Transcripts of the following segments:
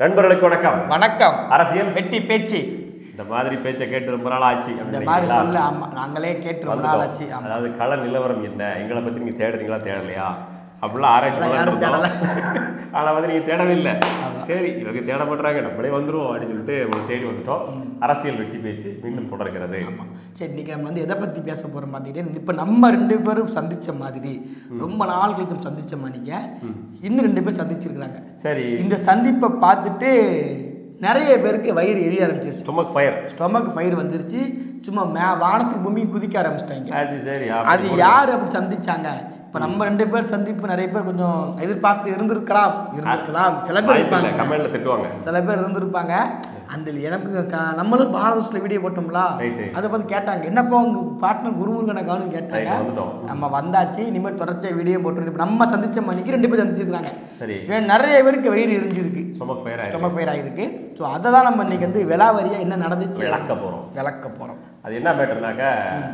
நண்பர்களுக்கு வணக்கம் வணக்கம் அரசியல் வெட்டி பேச்சு இந்த மாதிரி பேச்சை கேட்டு ரொம்ப நாள் ஆச்சு இந்த அப்படின்னு மாதிரி நினைக்கிறீங்களா? சொல்ல ஆமா நாங்களே கேட்டு ரொம்ப நாள் ஆச்சு வந்துட்டோம் ஆமா. அதாவது கள நிலவரம் என்ன எங்களை பத்தி நீங்க தேடுறீங்களா தேடலையா அப்படிலாம் ஆராய்ச்சி அதெல்லாம் யாரும் பண்ணலாம் ஆனா வந்து நீங்க தேடவே இல்லை சரி இவங்க தேட மாட்டாங்க நம்மளே வந்துருவோம் அப்படின்னு சொல்லிட்டு உங்களை தேடி வந்துட்டோம் அரசியல் வெட்டி பேச்சு மீண்டும் தொடர்கிறது ஆமா. சரி இன்னைக்கு நம்ம வந்து எதை பத்தி பேச போறோம் பார்த்துக்கிட்டே இப்போ நம்ம ரெண்டு பேரும் சந்திச்ச மாதிரி ரொம்ப நாள் கழிச்சு சந்திச்ச மாதிரிங்க இன்னும் ரெண்டு பேர் சந்திச்சிருக்கிறாங்க சரி இந்த சந்திப்பை பார்த்துட்டு நிறைய பேருக்கு வயிறு எரிய ஆரம்பிச்சிருச்சு ஸ்டொமக் ஃபயர் ஸ்டொமக் ஃபயர் வந்துருச்சு சும்மா மே வானத்துக்கு பூமி குதிக்க ஆரம்பிச்சிட்டாங்க அது சரி அது யார் அப்படி சந்திச்சாங்க இப்போ நம்ம ரெண்டு பேர் சந்திப்பு நிறைய பேர் கொஞ்சம் எதிர்பார்த்து இருந்திருக்கலாம் இருந்திருக்கலாம் சில பேர் இருப்பாங்க கமெண்ட்ல திட்டுவாங்க சில பேர் இருந்திருப்பாங்க அந்த எனக்கு க- நம்மளும் பாரதத்தில் வீடியோ போட்டோம்ல Right. அதை பார்த்து கேட்டாங்க என்னப்பா உங்க பார்ட்னர் குருமுருகனை காணும் கேட்டாங்க Right, வந்துட்டோம். நம்ம வந்தாச்சு இனிமேல் தொடர்ச்சியாக வீடியோ போட்டு இப்போ நம்ம சந்திச்ச மணிக்கு ரெண்டு பேர் சந்திச்சிருக்காங்க சரி ஏன் நிறைய பேருக்கு வயிறு எரிஞ்சிருக்கு ஸ்டொமக் ஃபயர் ஆயிருக்கு ஸ்டொமக் ஃபயர் ஆகிருக்கு ஸோ அதை தான் நம்ம இன்னைக்கு வந்து விலாவரியாக என்ன நடந்துச்சு விளக்க போறோம் விளக்க போகிறோம் அது என்ன மேட்டர்னாக்க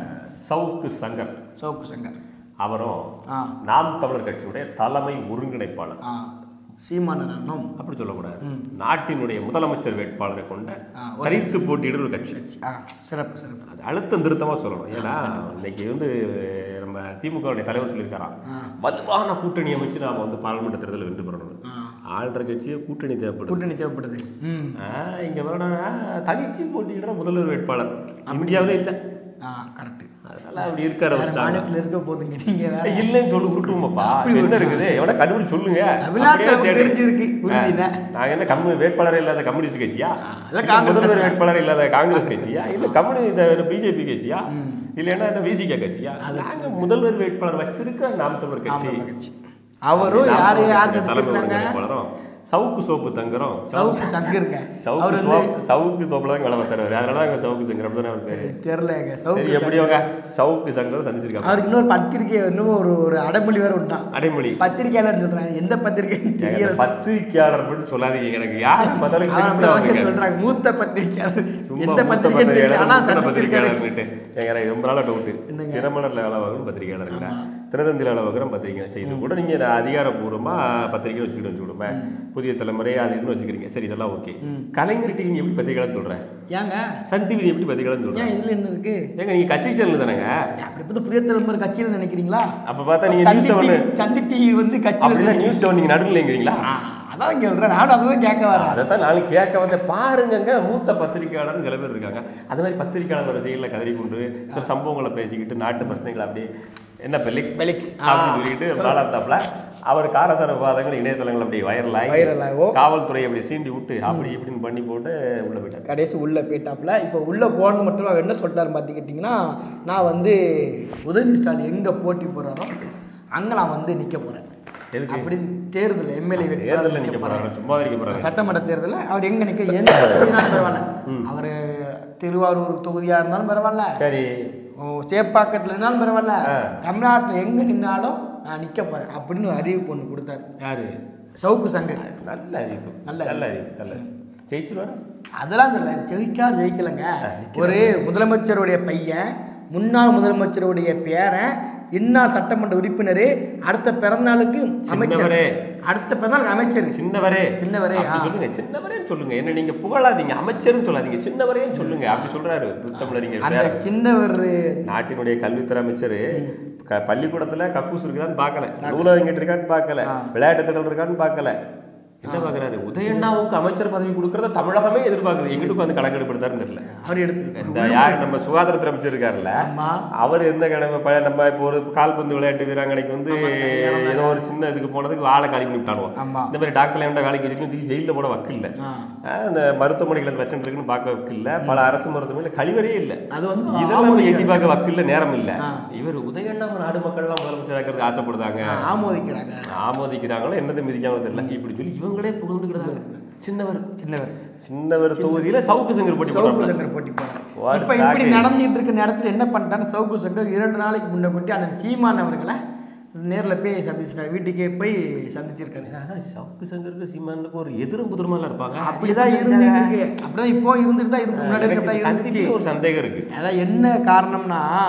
சவுக்கு சங்கர் சோப்பு சங்கர் அவரும் ஆ நாம் தமிழர் கட்சியுடைய தலைமை ஒருங்கிணைப்பாளர் ஆ சீமானன் அண்ணனும் அப்படி சொல்லக்கூடாது நாட்டினுடைய முதலமைச்சர் வேட்பாளரை கொண்ட ஆ, தனித்து போட்டியிடுற ஒரு கட்சி ஆ சிறப்பு சிறப்பு அது அழுத்தம் திருத்தமா சொல்லணும் ஏன்னா இன்னைக்கு வந்து நம்ம திமுகவுடைய தலைவர் சொல்லியிருக்காராம் வலுவான கூட்டணி அமைச்சு நாம வந்து பாராளுமன்ற தேர்தலில் வென்று பெறணும் ஆ. ஆள்ற கட்சியே கூட்டணி தேவைப்படுது கூட்டணி தேவைப்படுது ம் ஆ, இங்க வேணா தனிச்சு போட்டியிடுற முதல்வர் வேட்பாளர் இந்தியாவிலே இல்லை ஆ கரெக்ட் அதனால அப்படி இருக்காரு அவர் வேற ஸ்டாலின். மாநிலத்தில் இருக்க போதுங்க நீங்க வேற இல்லைன்னு சொல்லி உருட்டுவோமாப்பா என்ன இருக்குது எவனா கண்டுபிடிச்சு சொல்லுங்க தமிழ்நாட்டுல அப்படியே தேடு. தெரிஞ்சிருக்கு, உறுதியில. ஆ, நாங்க என்ன கம்மி வேட்பாளர் இல்லாத கம்யூனிஸ்ட் கட்சியா இல்ல இல்ல காங்கிரஸ் முதல்வர் கட்சியா? வேட்பாளர் இல்லாத காங்கிரஸ் கட்சியா இல்ல கம்யூனி இந்த பிஜேபி கட்சியா இல்லைன்னா என்ன விசிக கட்சியா நாங்க முதல்வர் வேட்பாளர் வச்சிருக்கிற நாம் தமிழர் கட்சி ஆமா, கட்சி. அவரும் நாம் யாரு தமிழர் யார் கட்சியோட தலைமை தெரிஞ்சுக்கிறாங்க வேட்பாளரும் சவுக்கு சோப்பு தங்குறோம் சவுக்கு சங்கருங்க சவுக்கு அவர் வந்து சோப்பு சவுக்கு சோப்புல தான் வேலை பார்த்தாரு அதனால தான் அங்க சவுக்கு சங்கர் அப்படி அவர் பேரு தெரியலங்க சரி சவுக்கு எப்படி அவங்க சவுக்கு சங்கர் சந்திச்சிருக்காங்க அவருக்கு இன்னொரு பத்திரிக்கை இன்னும் ஒரு ஒரு அடைமொழி வேற விட்டான் அடைமொழி பத்திரிக்கையாளர் சொல்றாங்க எந்த பத்திரிக்கைன்னு ஏங்க, தெரியல இந்த பத்திரிக்கையாளர் மட்டும் சொல்லாதீங்க எனக்கு யார் பார்த்தாலும் அவன் கிரிமினலா அப்படி வந்திருக்காங்க. சொல்றாங்க மூத்த பத்திரிக்கையாளர் சும்மா எந்த மூத்த பத்திரிக்கை தெரியல பத்திரிக்கையாளர், ஆனா முத்தின சந்திச்சிருக்காரு பத்திரிக்கையாளர்னுட்டு. ஏங்க, எனக்கு ரொம்ப நாளா doubt. என்னங்க? தினமலர்ல வேலை பார்க்கணும் பத்திரிக்கையாளர் இருக்கிறேன். தினத்தந்தில வேலை பார்க்குறேன் பத்திரிக்கை செய்து கூட நீங்க அதிகாரப்பூர்வமா பத்திரிக்கை வச்சுக்கிட்டு வச்சுக்கிடுமே புதிய தலைமுறை அது இதுன்னு வச்சுக்கிறீங்க சரி இதெல்லாம் ஓகே கலைஞர் டிவி நீ எப்படி பத்திரிக்கையாளர் சொல்றேன் ஏங்க சன் டிவி எப்படி பத்திரிக்கையாளர் சொல்றேன் ஏன் இதுல என்ன இருக்கு ஏங்க நீங்க கட்சி சேனல் தானேங்க அப்படி பார்த்து புதிய தலைமுறை கட்சியில் நினைக்கிறீங்களா அப்ப பார்த்தா நீங்க Thanthi news seven TV- Thanthi TV வந்து அப்படின்னா கட்சியில் நியூஸ் செவன் நீங்க நடுவில் இல்லைங்கிறீங்களா அதான் சொல்றேன் நானும் அதுதான் கேட்க வரேன் அதைத்தான் நாளைக்கு கேட்க வந்தேன் பாருங்கங்க மூத்த பத்திரிக்கையாளர் சில பேர் இருக்காங்க அது மாதிரி பத்திரிக்கையாளர் வரிசைகளில் கதறி கொண்டு சில சம்பவங்களை பேசிக்கிட்டு நாட்டு பிரச்சனைகளை அப்படியே என்ன பெலிக்ஸ் பெலிக்ஸ். அப்படின்னு சொல்லிட்டு நாளாத்தாப்புல அவர் காரசார விவாதங்கள் இணையதளங்கள் அப்படி வைரலாகி Viral ஆகும். காவல்துறை அப்படி சீண்டி விட்டு அப்படி இப்படின்னு பண்ணி போட்டு உள்ள போயிட்டாங்க கடைசி உள்ளே போயிட்டாப்புல இப்போ உள்ளே போகணும் மட்டும் அவர் என்ன சொல்லிட்டாரு பார்த்துக்கிட்டிங்கன்னா நான் வந்து உதயநிதி ஸ்டாலின் எங்கே போட்டி போடுறாரோ அங்கே நான் வந்து நிற்க போகிறேன் எதுக்கு? அப்படின்னு தேர்தல் எம்எல்ஏ தேர்தலில் நிற்க போறாங்க சும்மா நிற்க போறாங்க சட்டமன்ற தேர்தலில் அவர் எங்கே நிற்க எந்த தொகுதினாலும் பரவாயில்ல அவர் திருவாரூர் தொகுதியாக இருந்தாலும் பரவாயில்ல சரி ஓ, சேப்பாக்கத்தில் இருந்தாலும் பரவாயில்ல தமிழ்நாட்டில் எங்கே நின்னாலும் நான் நிற்க போகிறேன் அப்படின்னு ஒரு அறிவிப்பு ஒன்று கொடுத்தாரு யாரு சவுக்கு சங்கர் நல்ல அறிவிப்பு நல்ல நல்ல அறிவிப்பு நல்ல ஜெயிச்சிருவாரு அதெல்லாம் சொல்ல ஜெயிக்கா ஜெயிக்கலைங்க ஒரு முதலமைச்சருடைய பையன் முன்னாள் முதலமைச்சருடைய பேரன் இன்னார் சட்டமன்ற உறுப்பினர் அடுத்த பிறந்தநாளுக்கு அமைச்சர் சின்னவரே. அடுத்த பிறந்தநாளுக்கு அமைச்சர் சின்னவரே சின்னவரே, அப்படி ஆ. சொல்லுங்க சின்னவரேன்னு சொல்லுங்க என்ன நீங்க புகழாதீங்க அமைச்சர்னு சொல்லாதீங்க சின்னவரேன்னு சொல்லுங்க அப்படி சொல்றாரு தமிழறிஞர் அந்த பேர. சின்னவர் நாட்டினுடைய கல்வித்துறை அமைச்சர் க- பள்ளிக்கூடத்துல கக்கூஸ் இருக்குதான்னு பார்க்கல நூலகம் எங்கிட்டு இருக்கான்னு பார்க்கல விளையாட்டு திடல் இருக்கான்னு பார்க்கல என்ன பார்க்கறாரு உதயண்ணாவுக்கு அமைச்சர் பதவி கொடுக்கறத தமிழகமே எதிர்பார்க்குது எங்கிட்டு உட்காந்து கணக்கெடுப்படுத்தாருன்னு தெரியல அவர் எடுத்து இந்த யார் நம்ம சுகாதாரத்துறை அமைச்சர் இருக்காருல்ல ஆமா அவர் எந்த கடமை ப- நம்ம இப்போ ஒரு கால்பந்து விளையாட்டு வீராங்கனைக்கு வந்து ஏதோ ஒரு சின்ன இதுக்கு போனதுக்கு ஆளை காலி பண்ணி விட்டானுவோம் ஆமா இந்த மாதிரி டாக்டர் ஏன்டா வேலைக்கு வச்சுக்கணும் தூக்கி ஜெயிலில் போட வக்கு இல்லை ஆ. அந்த மருத்துவமனைகள் அந்த பிரச்சனை இருக்குன்னு பார்க்க வக்கு இல்லை பல அரசு மருத்துவமனையில் கழிவறையே இல்லை அது வந்து இதெல்லாம் நம்ம எட்டி பார்க்க வக்கு இல்லை நேரம் இல்லை ஆ. இவர் உதயண்ணா நாடு மக்கள்லாம் முதலமைச்சர் ஆக்கிறது ஆசைப்படுறாங்க ஆமோதிக்கிறாங்க ஆமோதிக்கிறாங்களோ என்னது மிதிக்காமோ தெரியல இப்படி சொல்லி இவங்களே புகழ்ந்துக்கிட்டாங்க சின்னவர் சின்னவர் சின்னவர் தொகுதியில சவுக்கு சங்கர் போட்டி சவுக்கு போடுறாங்க சங்கர் போட்டி போறாங்க வாடு இப்போ இப்படி தாக்கு. நடந்துட்டு இருக்க நேரத்தில் என்ன பண்ணிட்டாங்க சவுக்கு சங்கர் இரண்டு நாளைக்கு முன்ன போட்டி அந்த சீமான் அவர்களை நேரில் போய் சந்திச்சிட்டாங்க வீட்டுக்கே போய் சந்திச்சிருக்காரு ஆனா சவுக்கு சங்கருக்கு சீமானுக்கு ஒரு எதிரும் புதிருமாலாம் இருப்பாங்க அப்படிதான் இருந்துட்டு இருக்கு அப்படிதான் இப்போ இருந்துட்டு தான் இருக்கு முன்னாடி எனக்கு இருக்க இந்த இருந்துச்சு சந்திப்புல ஒரு சந்தேகம் இருக்கு அதான் என்ன காரணம்னா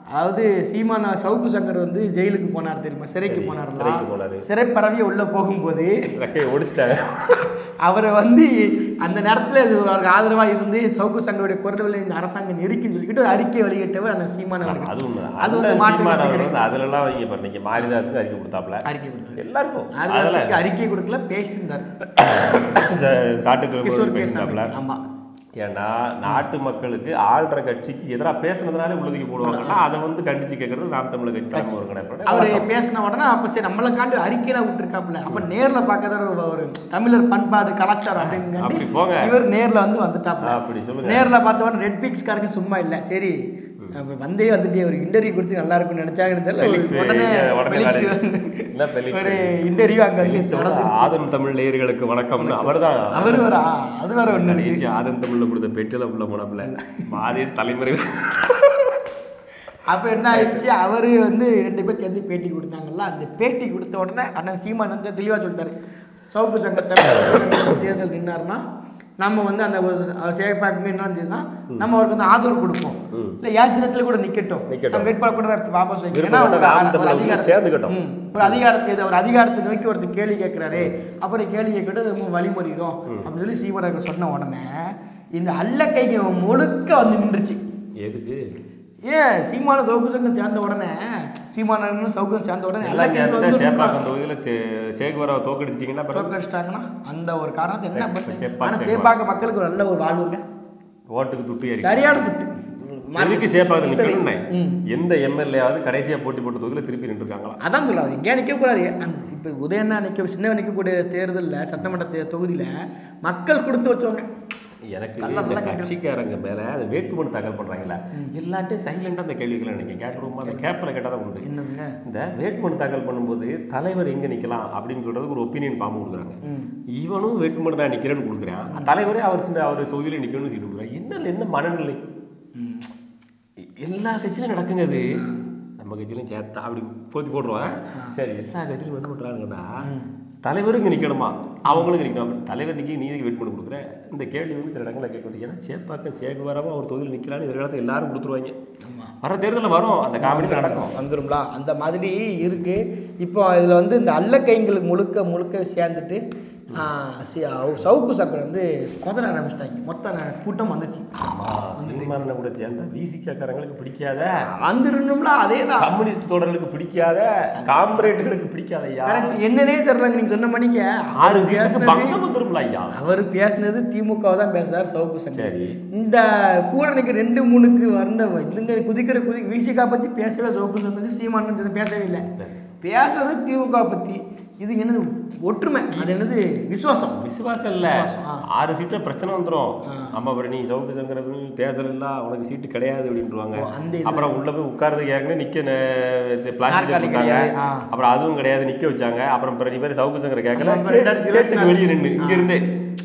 அதாவது சீமான சவுக்கு சங்கர் வந்து ஜெயிலுக்கு போனார் தெரியுமா சிறைக்கு சரி, போனார் சிறைக்கு போனாரு. சிறை பரவி உள்ள போகும்போது ரெக்கையை ஒடிச்சிட்டாங்க அவரை வந்து அந்த நேரத்துல இது அவருக்கு ஆதரவா இருந்து சவுக்கு சங்கருடைய குரல்களை இந்த அரசாங்கம் நெருக்கின்னு சொல்லிக்கிட்டு ஒரு அறிக்கை வெளியிட்டவர் அந்த சீமான அவர்கள் அது உண்மை அது வந்து அண்ணன் மாற்று சீமான் கருத்து அவர் கிடையாது. வந்து அதுலலாம் வைங்க பாரு இன்னைக்கு மாரிதாஸுக்கு அறிக்கை கொடுத்தாப்ல அறிக்கை கொடுத்தாரு எல்லாருக்கும் அரசுக்கு அதில் அறிக்கை கொடுக்கல பேசியிருந்தார் சாட்டு கிஷோர் துறை கே. பேசினாப்ல சாமி. ஆமா ஏன்னா நாட்டு மக்களுக்கு ஆள்ற கட்சிக்கு எதிராக பேசுனதுனாலே உள்ளதுக்கு போடுவாங்கன்னா அதை வந்து கண்டிச்சு கேட்கறது நாம் தமிழர் கட்சி தலைமை ஒருங்கிணைப்போட அவர் வழக்கம். பேசின உடனே அப்ப சரி நம்மளை காண்டு அறிக்கையில விட்டுருக்காப்புல அப்ப நேர்ல பார்க்கற ஒரு ஒரு தமிழர் பண்பாடு கலாச்சாரம் அப்படின்னு அப்படி போங்க. இவர் நேர்ல வந்து வந்துட்டாப்புல அப்படி சொல்லுங்க நேர்ல பார்த்த உடனே ரெட் பிக்ஸ் காரங்க சும்மா இல்ல சரி அப்ப வந்தே வந்துட்டு ஒரு இன்டர்வியூ கொடுத்து நல்லா இருக்கும்னு நினைச்சாங்கன்னு தெரியல ஃபெலிக்ஸ் ஒரு உடனே இங்க உடனே ஃபெலிக்ஸ் நாடு- வந்து இல்ல ஃபெலிக்ஸ். ஒரு இன்டர்வியூ அங்க வந்து ஃபெலிக்ஸ் வந்து நடந்துருச்சு. ஆதம் தமிழ் நேயர்களுக்கு வணக்கம்னு அவர்தான் அவர் வேற ஆ, அது வேற ஒண்ணு இருக்கு. கடைசி ஆதம் தமிழ்ல கொடுத்த பெட்டில உள்ள போனப்பல மாதேஷ் தலைமுறை அப்ப என்ன ஆயிடுச்சு அவரு வந்து ரெண்டு பேர் சேர்ந்து பேட்டி கொடுத்தாங்கல்ல அந்த பேட்டி கொடுத்த உடனே அண்ணன் சீமான் வந்து தெளிவா சொல்லிட்டாரு சவுக்கு சங்கத்தை தேர்தல் நின்னாருன்னா நம்ம வந்து அந்த சேப்பாக்குமே என்ன இருந்ததுன்னா நம்ம அவருக்கு வந்து ஆதரவு கொடுப்போம் இல்ல ஏன் தினத்துல கூட நிக்கட்டும் நிக்கட்டும். நம்ம வேட்பாளர் கூட வாபஸ் வைக்கணும் விருப்பப்பட்ட ஏன்னா ஒரு நாம் அ- ஒரு தமிழர் அதிகாரம் சேர்ந்துக்கட்டும். ம். ஒரு அதிகாரத்தை இது ஒரு அதிகாரத்தை நோக்கி ஒருத்தர் கேள்வி கேட்கிறாரு அப்புறம் கேள்வி கேட்கறது நம்ம வழிமுறையும் அப்படின்னு சொல்லி சீவரர்கள் சொன்ன உடனே இந்த அல்ல கைக்கு முழுக்க வந்து நின்றுச்சு எதுக்கு ஏன் சீமான சவுக்கு சங்கம் சேர்ந்த உடனே சீமானு சவுக்கம் சேர்ந்த உடனே எல்லாம் எல்லாத்தையும் சேர்ந்துட்டா வந்து சேப்பாக்கம் தொகுதியில் சேகுவராவை தோக்கடிச்சிட்டிங்கன்னா பிறகு தோக்க வச்சிட்டாங்கன்னா அந்த ஒரு காரணத்தை என்ன பண்ணு சேப்பாக்கம், ஆனா சேப்பாக்க மக்களுக்கு ஒரு நல்ல ஒரு வாழ்வுங்க ஓட்டுக்கு துட்டு ஏறி சரியான திட்டு எதுக்கு சேப்பாக்கத்தில் நிற்கணும்னே ம். எந்த எம்எல்ஏயாவது கடைசியா போட்டி போட்ட தொகுதியில் திருப்பி நின்றுருக்காங்களா அதான் சொல்ல எங்கேயா நிற்க கூடாது அந்த இப்போ உதயண்ணா நிற்க சின்ன நிற்கக்கூடிய தேர்தலில் சட்டமன்ற தே தொகுதியில மக்கள் கொடுத்து வச்சவங்க எனக்கு நல்லா இந்த நல்லா கட்சிக்காரங்க மேல அது வேட்புமனு தாக்கல் பண்றாங்களா எல்லாட்டையும் சைலண்டா அந்த கேள்விகளை நினைக்க கேட்டுருவோமா அந்த கேப்பில் கேட்டால் தான் உண்டு என்னங்க இந்த வேட்புமனு தாக்கல் பண்ணும்போது தலைவர் எங்க நிக்கலாம் அப்படின்னு சொல்றதுக்கு ஒரு ஒப்பீனியன் ஃபார்ம் கொடுக்குறாங்க ம். இவனும் வேட்புமனு நான் நிக்கிறேன்னு கொடுக்குறேன் தலைவரே அவர் சின்ன அவர் தொகுதியில நிக்கணும்னு சீட்டு கொடுக்குறாங்க என்ன என்ன மனநிலை ம். எல்லா கட்சியிலும் நடக்குங்க அது நம்ம கட்சியிலும் சேர்த்தா அப்படி போத்தி போட்டுருவான் சரி எல்லா கட்சியிலும் என்ன பண்றாங்கன்னா தலைவரும் இங்கே நிற்கணுமா அவங்களும் இங்கே நிற்கணும் அப்ப தலைவர் நிற்கி நீ வெயிட் பண்ணி கொடுக்குற இந்த கேள்வி வந்து சில இடங்களில் கேட்க முடியும் ஏன்னா சேப்பாக்கம் சேக்கு வராமல் அவர் தொகுதியில் நிற்கலான்னு எதிர்காலத்தில் எல்லாரும் கொடுத்துருவாங்க வர தேர்தலில் வரும் அந்த காமெடி நடக்கும் வந்துரும்ல அந்த மாதிரி இருக்கு இப்போ இதில் வந்து இந்த அல்லக்கைங்களுக்கு முழுக்க முழுக்க சேர்ந்துட்டு ஆ, சி- அவ- சவுக்கு சக்கரை வந்து கொதற ஆரம்பிச்சிட்டாங்க மொத்த ந- கூட்டம் வந்துச்சு ஆமா சினிமான கூட சேர்ந்தா விசிகாரங்களுக்கு பிடிக்காத வந்துருணும்ல அதே தான் கம்யூனிஸ்ட் தொடர்களுக்கு பிடிக்காத காம்ரேட்டுகளுக்கு பிடிக்காத ஐயா கரெக்ட் என்னன்னே தெரியலங்க நீங்க சொன்ன மணிக்கு ஆறு அவர் சீட்டுக்கு பேசுனது பங்கம் வந்துரும்ல ஐயா அவர் பேசுனது திமுக தான் பேசுறாரு சவுக்கு சங்கர் சரி இந்த கூடனுக்கு ரெண்டு மூணுக்கு வந்த இதுங்க குதிக்கிற குதி விசிகா பத்தி பேசவே சவுக்கு சங்கர் சீமானு சொன்ன பேசவே இல்லை பேசுறது திமுக பத்தி இது என்னது ஒற்றுமை அது என்னது விசுவாசம் விசுவாசம் இல்ல விசுவாசம், ஆ. ஆறு சீட்ல பிரச்சனை வந்துரும் ஆமா அப்புறம் நீ சவுக்கு சங்கர பேசல உனக்கு சீட்டு கிடையாது அப்படின்ட்டுருவாங்க ஓ, அந்த இது. அப்புறம் உள்ள போய் உட்கார்றதுக்கு ஏற்கனவே நிக்க பிளாஸ்டிக் நாற்காலி கொடுத்தாங்க கிடையாது, ஆ. அப்புறம் அதுவும் கிடையாது நிக்க வச்சாங்க அப்புறம் பிறகு பேர் சவுக்கு சங்கர கேட்கல அப்புறம் ரெண்டாயிரத்தி இருபத்தி கேட்டுக்கு வெளியே நின்று இங்க இருந்தே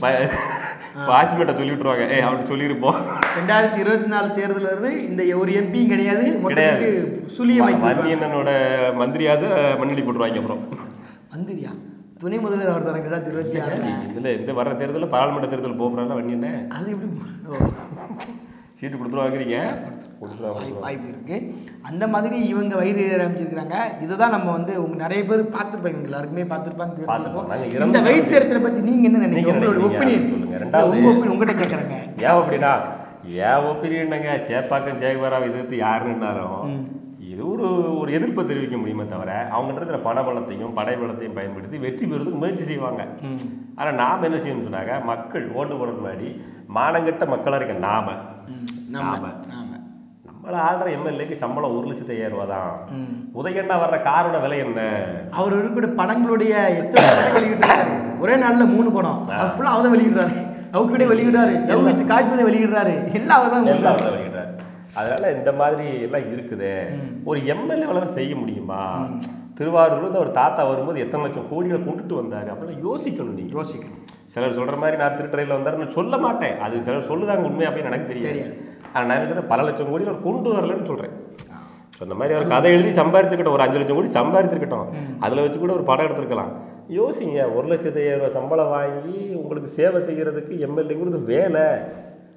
வாட்ச்மேட்டை சொல்லி விட்டுருவாங்க ஏய் அவனுக்கு சொல்லியிருப்போம் ரெண்டாயிரத்தி இருபத்தி நாலு தேர்தல் வருது இந்த ஒரு எம்பி கிடையாது மொத்தத்துக்கு சுழியம் வைக்க வன்னியனோட மந்திரியாச மண்ணடி போட்டுருவாங்க அப்புறம் வந்துரியா துணை முதல்வர் அவர் தரங்க ரெண்டாயிரத்தி இருபத்தி ஆறு இதுல இந்த வர்ற தேர்தலில் பாராளுமன்ற தேர்தல் போகிறாங்க வன்னியனே அது எப்படி ஓ, சீட்டு கொடுத்துருவாங்கிறீங்க வாய்ப்பு கொடுத்துருவாங்க வாய்ப்பு இருக்கு அந்த மாதிரி இவங்க வயிறு ஆரம்பிச்சிருக்காங்க இதுதான் நம்ம வந்து உங்க நிறைய பேர் பார்த்துருப்பாங்க எல்லாருக்குமே பார்த்துருப்பாங்க பார்த்திருப்போம். நாங்க இந்த இறந்து வயிற்று எரிச்சலை பத்தி நீங்க என்ன நீங்க நினைக்கிறீங்க உங்களோட நினைக்கிறீங்க? ஒப்பீனியன் சொல்லுங்க. ரெண்டாவது- உங்க ஒப்பீனியன் உங்ககிட்ட கேட்குறேங்க ஏன் அப்படின்னா ஏன் ஒப்பீனியன்ங்க சேப்பாக்கம் சேகவராவை எதிர்த்து யாருன்னாலும் இது ஒரு ஒரு எதிர்ப்பை தெரிவிக்க முடியுமே தவிர அவங்ககிட்ட இருக்கிற பண பலத்தையும் படை பலத்தையும் பயன்படுத்தி வெற்றி பெறுவதற்கு முயற்சி செய்வாங்க ஆனா நாம் என்ன செய்யணும்னு சொன்னாங்க மக்கள் ஓட்டு போடுற முன்னாடி மானங்கெட்ட மக்களாக இருக்க நாம நம்ம நாம ஆமா நம்மள ஆள்ற எம்எல்ஏக்கு சம்பளம் ஒரு லட்சத்தி ஐயாயிரம் ரூபா தான் உதயண்ணா வர்ற காரோட விலை என்ன அவர் இருக்கிற படங்களுடைய எத்தனை படம் வெளியிடுறாரு ஒரே நாள்ல மூணு படம் அவர் ஃபுல்லாக அவர் தான் வெளியிடுறாரு அவர் கூட வெளியிடுறாரு லவ் வித் காட்சி வெளியிடுறாரு எல்லாம் அவர் தான் எல்லாம் அவர் வெளியிடுறாரு அதனால இந்த மாதிரி எல்லாம் இருக்குது ஒரு எம்எல்ஏ வளர செய்ய முடியுமா திருவாரூர்ல இருந்து ஒரு தாத்தா வரும்போது எத்தனை லட்சம் கோடிகளை கொண்டுட்டு வந்தாரு அப்படிலாம் யோசிக்கணும் நீங்க யோசிக்கணும் சிலர் சொல்ற மாதிரி நான் திருட்டுறையில் வந்தாரு நான் சொல்ல மாட்டேன் அது சிலர் சொல்லுதாங்க உண்மை அப்படின்னு எனக்கு தெரியாது தெரியாது. ஆனா நான் என்ன சொல்றேன் பல லட்சம் கோடி அவர் கொண்டு வரலன்னு சொல்றேன் So, இந்த மாதிரி அவர் கதை எழுதி சம்பாதிச்சிருக்கட்டும் ஒரு அஞ்சு லட்சம் கோடி சம்பாதிச்சிருக்கட்டும் அதுல வச்சு கூட ஒரு படம் எடுத்திருக்கலாம் யோசிங்க ஒரு லட்சத்தி ஐயாயிரம் ரூபாய் சம்பளம் வாங்கி உங்களுக்கு சேவை செய்யறதுக்கு எம்எல்ஏங்கிறது வேலை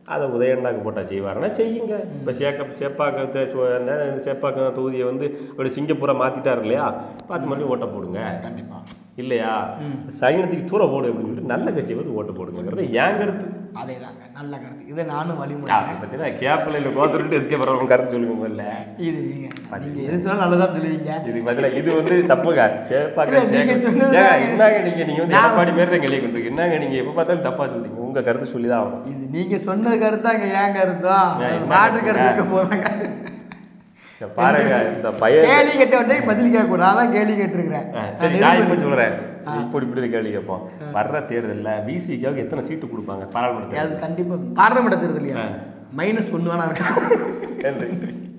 அதை உதயண்ணாக்கு போட்டால் செய்வாருன்னா செய்யுங்க இப்போ சேக்க சேப்பாக்கத்தை சோ- என்ன சேப்பாக்கம் தொகுதியை வந்து அப்படி சிங்கப்பூரை மாற்றிட்டார் இல்லையா பார்த்து மறுபடியும் ஓட்டை போடுங்க கண்டிப்பாக இல்லையா சைனத்துக்கு தூர போடு அப்படின்னு சொல்லிட்டு நல்ல கட்சியை வந்து ஓட்டு போடுங்கிறது ஏன் கருத்து அதே தாங்க நல்ல கருத்து இதை நானும் வழிமுறை பார்த்தீங்கன்னா கேப்பில் கோத்துட்டு எஸ்கே பரவாயில்ல கருத்து சொல்லுங்க முதல்ல இது நீங்க நீங்க எது சொன்னாலும் நல்லதான் சொல்லுவீங்க இதுக்கு பதிலா இது வந்து தப்புங்க சேப்பாக்க இல்ல, நீங்க சேக்க சொன்னது ஏங்க, தான் என்னங்க நீங்க நீங்க வந்து நான் எடப்பாடி மாரி தான் கேள்வி கொண்டு என்னங்க நீங்க எப்ப பார்த்தாலும் தப்பா சொல்றீங்க உங்க கருத்து சொல்லி தான் ஆகணும் இது நீங்க சொன்ன கருத்தாங்க ஏன் கருத்தா ஏன் என்ன மாற்று கருத்து? கருத்து இருக்க போறாங்க சரி, பாருங்க இந்த பையன் கேள்வி கேட்ட உடனே பதில் கேட்க கூடாது அதான் கேள்வி கேட்டிருக்கிறேன் ஆ, சரி நான் இப்ப சொல்றேன் இப்படி இப்படி ஒரு கேள்வி கேட்போம் வர்ற தேர்தல்ல பிசிக்காவுக்கு எத்தனை சீட்டு கொடுப்பாங்க பாராளுமன்ற அது கண்டிப்பா பார்லமெண்ட் தேர்தலையா மைனஸ் ஒன்று வேணா இருக்கா தேர்தல் நன்றி